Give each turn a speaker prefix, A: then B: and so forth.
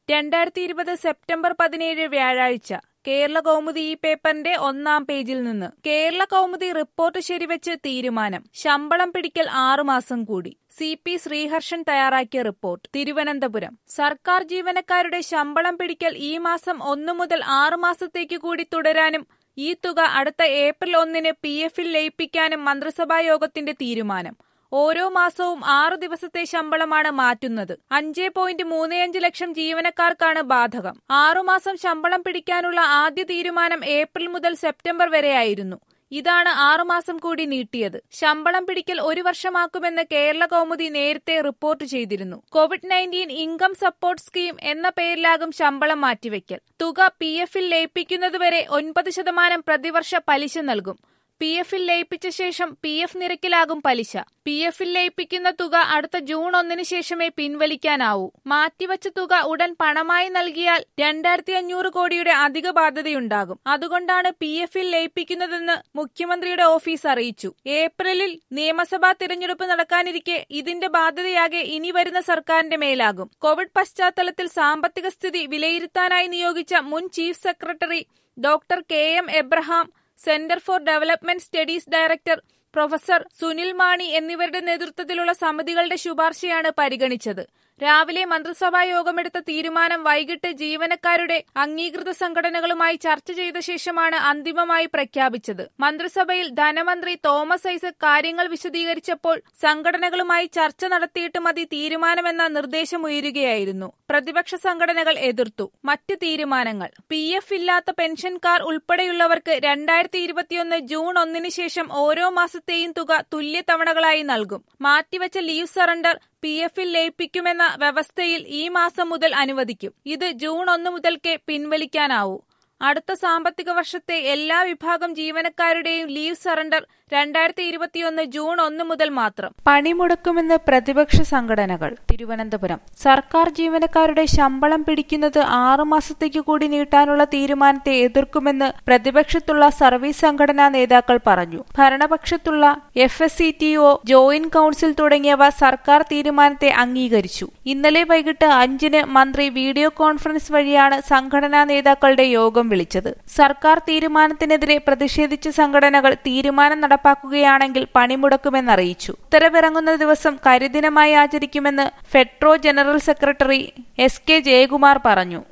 A: രണ്ടായിരത്തി ഇരുപത് സെപ്റ്റംബർ പതിനേഴ് വ്യാഴാഴ്ച കേരള കൗമുദി ഈ പേപ്പറിന്റെ ഒന്നാം പേജിൽ നിന്ന് കേരള കൗമുദി റിപ്പോർട്ട് ശരിവെച്ച് തീരുമാനം ശമ്പളം പിടിക്കൽ ആറുമാസം കൂടി സി പി ശ്രീഹർഷൻ തയ്യാറാക്കിയ റിപ്പോർട്ട് തിരുവനന്തപുരം സർക്കാർ ജീവനക്കാരുടെ ശമ്പളം പിടിക്കൽ ഈ മാസം ഒന്നു മുതൽ ആറുമാസത്തേക്ക് കൂടി തുടരാനും ഈ തുക അടുത്ത ഏപ്രിൽ ഒന്നിന് പി എഫിൽ ലയിപ്പിക്കാനും മന്ത്രിസഭാ യോഗത്തിന്റെ തീരുമാനം ഓരോ മാസവും ആറു ദിവസത്തെ ശമ്പളമാണ് മാറ്റുന്നത് അഞ്ച് പോയിന്റ് മൂന്ന് ലക്ഷം ജീവനക്കാർക്കാണ് ബാധകം ആറുമാസം ശമ്പളം പിടിക്കാനുള്ള ആദ്യ തീരുമാനം ഏപ്രിൽ മുതൽ സെപ്റ്റംബർ വരെയായിരുന്നു ഇതാണ് ആറുമാസം കൂടി നീട്ടിയത് ശമ്പളം പിടിക്കൽ ഒരു വർഷമാക്കുമെന്ന് കേരള കൗമുദി നേരത്തെ റിപ്പോർട്ട് ചെയ്തിരുന്നു Covid nineteen income support scheme എന്ന പേരിലാകും ശമ്പളം മാറ്റിവെക്കൽ തുക പി എഫിൽ ലയിപ്പിക്കുന്നതുവരെ ഒൻപത് ശതമാനം പ്രതിവർഷ പലിശ നൽകും പി എഫിൽ ലയിപ്പിച്ച ശേഷം പി എഫ് നിരക്കിലാകും പലിശ പി എഫിൽ ലയിപ്പിക്കുന്ന തുക അടുത്ത ജൂൺ ഒന്നിന് ശേഷമേ പിൻവലിക്കാനാവൂ മാറ്റിവച്ച തുക ഉടൻ പണമായി നൽകിയാൽ രണ്ടായിരത്തി അഞ്ഞൂറ് കോടിയുടെ അധിക ബാധ്യതയുണ്ടാകും അതുകൊണ്ടാണ് പി എഫിൽ ലയിപ്പിക്കുന്നതെന്ന് മുഖ്യമന്ത്രിയുടെ ഓഫീസ് അറിയിച്ചു ഏപ്രിലിൽ നിയമസഭാ തിരഞ്ഞെടുപ്പ് നടക്കാനിരിക്കെ ഇതിന്റെ ബാധ്യതയാകെ ഇനി വരുന്ന സർക്കാരിന്റെ മേലാകും കോവിഡ് പശ്ചാത്തലത്തിൽ സാമ്പത്തിക സ്ഥിതി വിലയിരുത്താനായി നിയോഗിച്ച മുൻ chief secretary doctor K M Abraham centre for development studies director professor Sunil Mani എന്നിവരുടെ നേതൃത്വത്തിലുള്ള സമിതികളുടെ ശുപാർശയാണ് പരിഗണിച്ചത് രാവിലെ മന്ത്രിസഭാ യോഗമെടുത്ത തീരുമാനം വൈകിട്ട് ജീവനക്കാരുടെ അംഗീകൃത സംഘടനകളുമായി ചർച്ച ചെയ്ത ശേഷമാണ് അന്തിമമായി പ്രഖ്യാപിച്ചത് മന്ത്രിസഭയിൽ ധനമന്ത്രി തോമസ് ഐസക് കാര്യങ്ങൾ വിശദീകരിച്ചപ്പോൾ സംഘടനകളുമായി ചർച്ച നടത്തിയിട്ട് മതി തീരുമാനമെന്ന നിർദ്ദേശമുയരുകയായിരുന്നു പ്രതിപക്ഷ സംഘടനകൾ എതിർത്തു മറ്റ് തീരുമാനങ്ങൾ പി എഫ് ഇല്ലാത്ത പെൻഷൻകാർ ഉൾപ്പെടെയുള്ളവർക്ക് രണ്ടായിരത്തി ഇരുപത്തിയൊന്ന് ജൂൺ ഒന്നിന് ശേഷം ഓരോ മാസത്തെയും തുക തുല്യ തവണകളായി നൽകും മാറ്റിവെച്ച ലീവ് സറണ്ടർ പി എഫിൽ ലയിപ്പിക്കുമെന്ന വ്യവസ്ഥയിൽ ഈ മാസം മുതൽ അനുവദിക്കും ഇത് ജൂൺ ഒന്ന് മുതൽക്കേ പിൻവലിക്കാനാവൂ അടുത്ത സാമ്പത്തിക വർഷത്തെ എല്ലാ വിഭാഗം ജീവനക്കാരുടെയും ലീവ് സറണ്ടർ രണ്ടായിരത്തി ഇരുപത്തിയൊന്ന് ജൂൺ ഒന്ന് മുതൽ മാത്രം പണിമുടക്കുമെന്ന് പ്രതിപക്ഷ സംഘടനകൾ തിരുവനന്തപുരം സർക്കാർ ജീവനക്കാരുടെ ശമ്പളം പിടിക്കുന്നത് ആറുമാസത്തേക്ക് കൂടി നീട്ടാനുള്ള തീരുമാനത്തെ എതിർക്കുമെന്ന് പ്രതിപക്ഷത്തുള്ള സർവീസ് സംഘടനാ നേതാക്കൾ പറഞ്ഞു ഭരണപക്ഷത്തുള്ള F S C T O joint council തുടങ്ങിയവ സർക്കാർ തീരുമാനത്തെ അംഗീകരിച്ചു ഇന്നലെ വൈകിട്ട് അഞ്ചിന് മന്ത്രി വീഡിയോ കോൺഫറൻസ് വഴിയാണ് സംഘടനാ നേതാക്കളുടെ യോഗം വിളിച്ചത് സർക്കാർ തീരുമാനത്തിനെതിരെ പ്രതിഷേധിച്ച സംഘടനകൾ തീരുമാനം നടപ്പാക്കുകയാണെങ്കിൽ പണിമുടക്കുമെന്നറിയിച്ചു ഉത്തരവിറങ്ങുന്ന ദിവസം കരിദിനമായി ആചരിക്കുമെന്ന് ഫെഡ്രോ general secretary S K Jayakumar പറഞ്ഞു